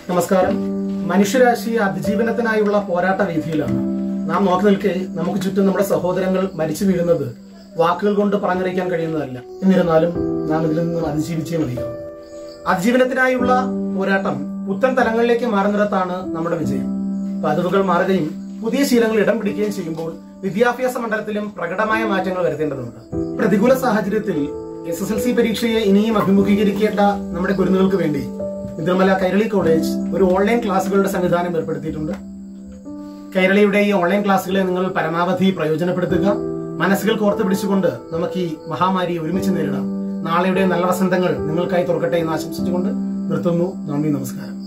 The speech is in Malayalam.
നമസ്കാരം മനുഷ്യരാശി അതിജീവനത്തിനായുള്ള പോരാട്ട വീതിയിലാണ് നാം നോക്കി നിൽക്കെ നമുക്ക് ചുറ്റും നമ്മുടെ സഹോദരങ്ങൾ മരിച്ചു വീഴുന്നത് വാക്കുകൾ കൊണ്ട് പറഞ്ഞറിയിക്കാൻ കഴിയുന്നതല്ല എന്നിരുന്നാലും നാം ഇതിൽ നിന്നും അതിജീവിച്ചേ മതിയാവും അതിജീവനത്തിനായുള്ള പോരാട്ടം പുത്തൻ തലങ്ങളിലേക്ക് മാറുന്നിടത്താണ് നമ്മുടെ വിജയം പതിവുകൾ മാറുകയും പുതിയ ശീലങ്ങൾ ഇടം പിടിക്കുകയും ചെയ്യുമ്പോൾ വിദ്യാഭ്യാസ മണ്ഡലത്തിലും പ്രകടമായ മാറ്റങ്ങൾ വരുത്തേണ്ടതുണ്ട് പ്രതികൂല സാഹചര്യത്തിൽ എസ് എസ് എൽ സി പരീക്ഷയെ ഇനിയും അഭിമുഖീകരിക്കേണ്ട നമ്മുടെ കുരുന്നുകൾക്ക് വേണ്ടി ഇതിർമല കൈരളി കോളേജ് ഒരു ഓൺലൈൻ ക്ലാസുകളുടെ സംവിധാനം ഏർപ്പെടുത്തിയിട്ടുണ്ട് കൈരളിയുടെ ഈ ഓൺലൈൻ ക്ലാസ്സുകളെ നിങ്ങൾ പരമാവധി പ്രയോജനപ്പെടുത്തുക മനസ്സുകൾ കോർത്ത് പിടിച്ചുകൊണ്ട് നമുക്ക് ഈ മഹാമാരിയെ ഒരുമിച്ച് നേരിടാം നാളെയുടെ നല്ല വസന്തങ്ങൾ നിങ്ങൾക്കായി തുറക്കട്ടെ എന്ന് ആശംസിച്ചുകൊണ്ട് നിർത്തുന്നു നന്ദി നമസ്കാരം